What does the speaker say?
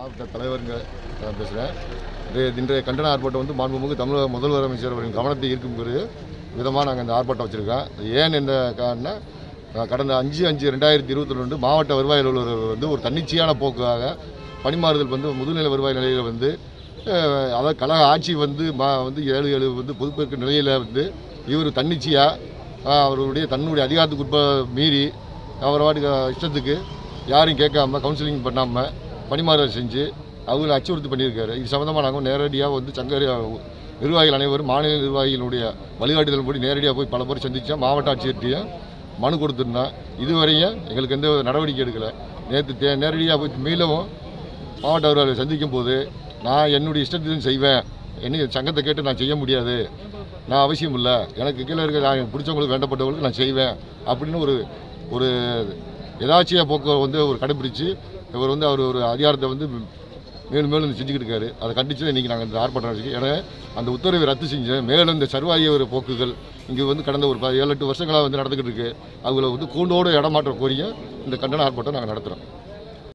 மாவட்ட தலைவருங்க நான் பேசுகிறேன் இது இன்றைய கண்டன ஆர்ப்பாட்டம் வந்து மாண்புமிகு தமிழக முதல்வர் அமைச்சர் அவரின் கவனத்தை ஈர்க்கும் ஒரு விதமாக நாங்கள் இந்த ஆர்ப்பாட்டம் வச்சுருக்கோம் அது ஏன் என்ற காரணம் அஹ், கடந்த அஞ்சு அஞ்சு ரெண்டாயிரத்தி இருபத்தி ரெண்டு மாவட்ட வருவாய் அலுவலர் வந்து ஒரு தன்னிச்சையான போக்காக பணிமாறுதல் வந்து முதுநிலை வருவாய் நிலையில் வந்து அஹ், அதாவது கழக ஆட்சி வந்து மா வந்து ஏழு ஏழு வந்து பொதுப்பேற்க நிலையில் வந்து இவர் தன்னிச்சையாக அவருடைய தன்னுடைய அதிகாரத்துக்கு உட்ப மீறி அவர் வாட்டுக்கு இஷ்டத்துக்கு யாரையும் கேட்காம கவுன்சிலிங் பண்ணாமல் பணிமாறுதல் செஞ்சு அவங்களை அச்சுறுத்தி பண்ணியிருக்காரு இது சம்மந்தமாக நாங்கள் நேரடியாக வந்து சங்கரி நிர்வாகிகள் அனைவரும் மாநில நிர்வாகிகளுடைய வழிகாட்டுதல்படி நேரடியாக போய் பல முறை சந்தித்தோம் மாவட்ட ஆட்சியர்கிட்டையும் மனு கொடுத்துருந்தோம் இதுவரையும் எங்களுக்கு எந்த ஒரு நடவடிக்கை எடுக்கலை நேற்று தே நேரடியாக போய் மீளவும் மாவட்ட அவர்களை சந்திக்கும் போது நான் என்னுடைய இஷ்டத்தையும் செய்வேன் என்ன சங்கத்தை கேட்டு நான் செய்ய முடியாது நான் அவசியம் இல்லை எனக்கு கீழே இருக்க நான் எனக்கு பிடிச்சவங்களுக்கு வேண்டப்பட்டவங்களுக்கு நான் செய்வேன் அப்படின்னு ஒரு ஒரு எதாச்சியாக போக்க வந்து ஒரு கடைப்பிடிச்சு இவர் வந்து அவர் ஒரு அதிகாரத்தை வந்து மேலும் மேலும் செஞ்சுக்கிட்டு இருக்காரு அதை கண்டிச்சு இன்றைக்கி நாங்கள் இந்த ஆர்ப்பாட்டம் வச்சுக்கோம் ஏன்னா அந்த உத்தரவை ரத்து செஞ்சு மேலும் இந்த சர்வாய ஒரு போக்குகள் இங்கே வந்து கடந்த ஒரு ப- ஏழு எட்டு வருஷங்களாக வந்து நடந்துக்கிட்டு இருக்கு அவங்கள வந்து கூண்டோடு இடமாற்ற கோரியும் இந்த கண்டன ஆர்ப்பாட்டம் நாங்கள் நடத்துகிறோம்